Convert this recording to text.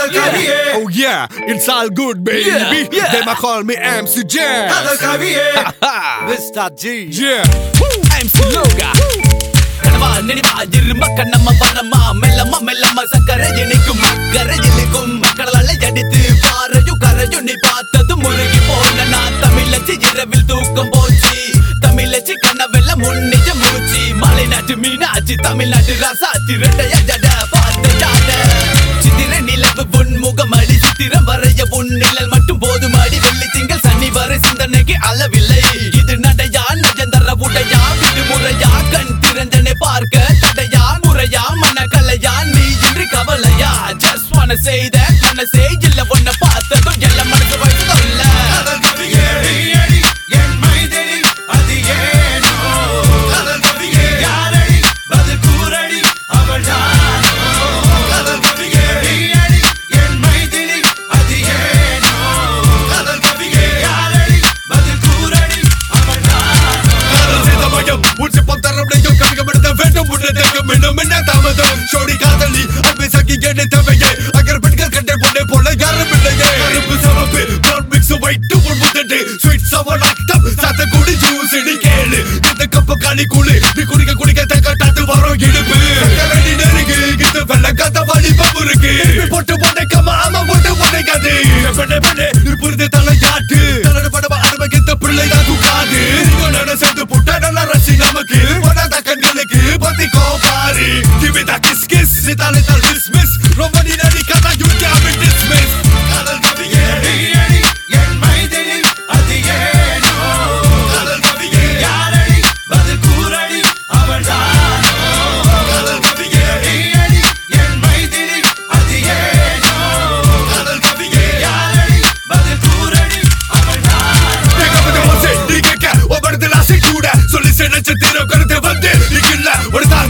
கவியே Oh yeah, it's all good, baby. Yeah, yeah. They might call me MC Jazz. காதல் கவியே Mr. G. Yeah. MC Loga கனவா நினைவா இரும கண்ணம்மா வரமா மெல்லம்மா மெல்லம்மா சக்கரை இனிக்கும் மக்கரை இனிக்கும் மக்களால அடித்து பாறையும் கரையும் நீ பார்த்தது முருகி போன நான் தமிழச்சி இரவில் தூக்கம் போச்சு தமிழச்சி கனவெல்ல முன்னிஜ மூச்சு மலைநாட்டு மீனாட்சி தமிழ்நாட்டு ரசாத்தி ரெண்டைய ஜட பார்த்த ஜாட சித்திர நிலவு உன் முகமடி சித்திரம் வரைய உன் நிழல் மட்டும் போதும் அடி வெள்ளி திங்கள் சனி வரை சிந்தனைக்கு அளவில்லை இது நடையா நஜந்தர உடையா விடுமுறையா கண் திறந்தனை பார்க்க தடையா முறையா மனக்கலையா நீ இன்றி கவலையா ஜஸ்ட் wanna say that மனசே இல்ல ஒன்ன